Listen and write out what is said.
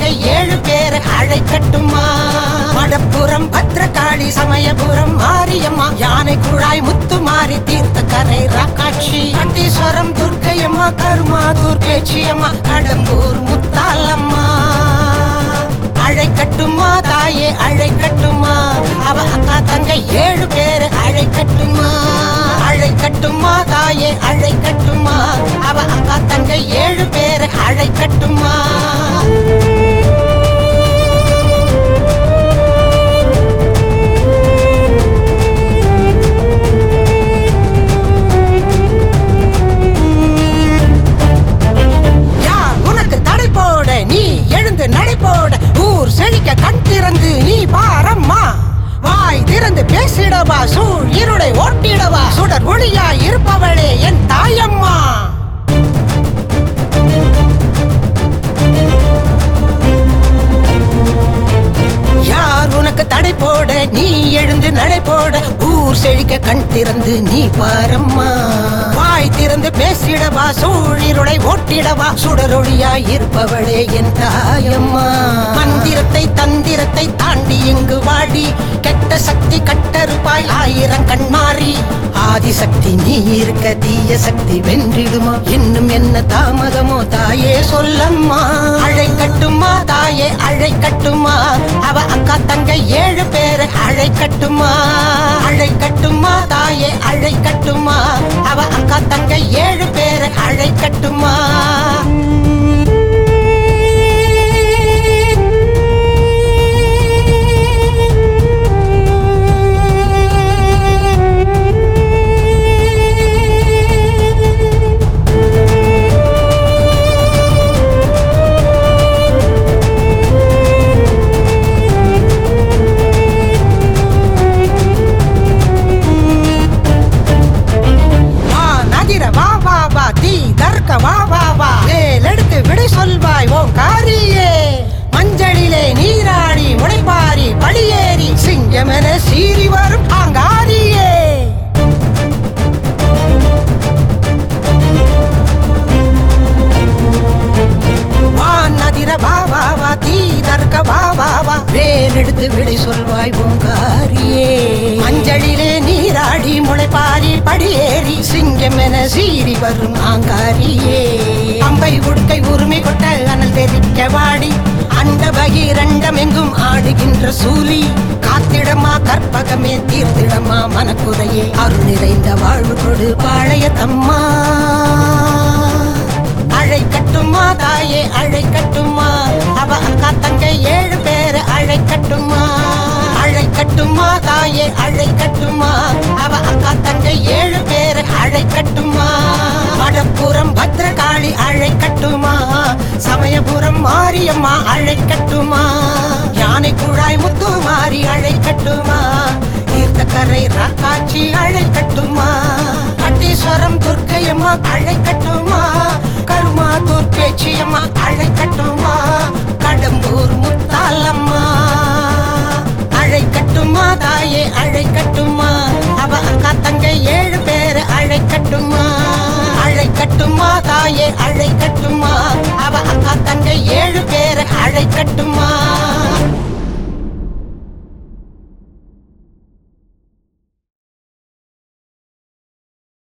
தங்கை ஏழு பேர் அழைக்கட்டுமா மடப்புறம் பத்ரகாளி சமயபுரம் மாரியம்மா யானை குழாய் முத்துமாரி தீர்த்த கரை ராக்காட்சி கண்டீஸ்வரம் துர்க்கையம்மா கருமா துர்க்கேச்சியம்மா கடம்பூர் முத்தாலம்மா அழைக்கட்டுமா தாயே அழைக்கட்டுமா அவ அக்கா தங்கை ஏழு பேர் அழைக்கட்டுமா அழைக்கட்டுமா தாயே அழைக்கட்டுமா அவ அக்கா தங்கை ஏழு பேர் அழைக்கட்டுமா யார் உனக்கு தடை போட நீ எழுந்து நடை போட ஊர் செழிக்க கண் திறந்து நீ பாரம்மா வாய் திறந்து பேசிடவா சூழ் இருளை ஓட்டிடவா சுடர் ஒளியா இருப்பவளே என் தாயம்மா யார் உனக்கு தடை போட நீ எழுந்து நடை போட ஊர் செழிக்க கண் திறந்து நீ பாரம்மா வாய் திறந்து பேசிடவா சூழிருளை ஓட்டிடவா சுடரொளியாய் இருப்பவளே என் தாயம்மா மந்திரத்தை தந்திரத்தை தாண்டி இங்கு வாடி கெட்ட சக்தி கட்டறுப்பாய் ஆயிரம் கண்மாறி ஆதிசக்தி நீ இருக்க தீய சக்தி வென்றிடுமா இன்னும் என்ன தாமதமோ தாயே சொல்லம்மா அழை கட்டுமா தாயே அழை கட்டுமா அவ அக்கா தங்க ஏழு பேர் அழை கட்டுமா அழை கட்டுமா தாயே அழை கட்டுமா அவ அக்கா தங்க ஏழு பேர் அழை கட்டுமா வா நதிர வா வா வா தீ தர்க்க வா வா வா வேல் எடுத்து விடை சொல்வாய் ஓம் காரியே மஞ்சளிலே நீராடி முளைப்பாரி படியேறி சிங்கமென சீறி வரும் ஆங்காரியே வா நதிர வா வா வா தீ தர்க்க வா வா வா வேல் எடுத்து விடை சொல்வாய் ஓங்காரியே மஞ்சளிலே நீராடி முளைப்பாரி படியேறி சிங்கம் என சீறி வரும் ஆங்காரியே அம்பை உடுக்கை உரிமை கொட்ட அனல் தெரிக்க வாடி அண்ட பகிரண்டம் எங்கும் ஆடுகின்ற சூலி காத்திடமா கற்பகமே தீர்த்திடமா மனக்குறையே அருள் நிறைந்த வாழ்வு கொடு பாழைய தம்மா அழை கட்டுமா தாயே அழை கட்டுமா அவ அக்கா தங்க ஏழு பேர் அழை கட்டுமா அழை கட்டுமா தாயே அழை கட்டுமா அவ அக்கா தங்க ஏழு பேர் அழை கட்டுமா வடப்புறம் பத்ரகாளி அழை கட்டுமா சமயபுரம் மாரியம்மா அழை கட்டுமா யானை குழாய் முத்து மாறி அழை கட்டுமா தீர்த்தக்கரை ராக்காட்சி அழை கட்டுமா கட்டீஸ்வரம் துர்க்கையம்மா அழை கட்டுமா கருமா துர்க்கேச்சியம்மா அழை கட்டுமா கடம்பூர் முத்தாலம்மா அழை கட்டுமா தாயே அழை கட்டுமா அவ அக்கா தங்கை ஏழு பேர் அழை கட்டுமா அழை கட்டுமா தாயே அழை கட்டுமா அவ அக்கா தங்கை ஏழு பேர் அழை கட்டுமா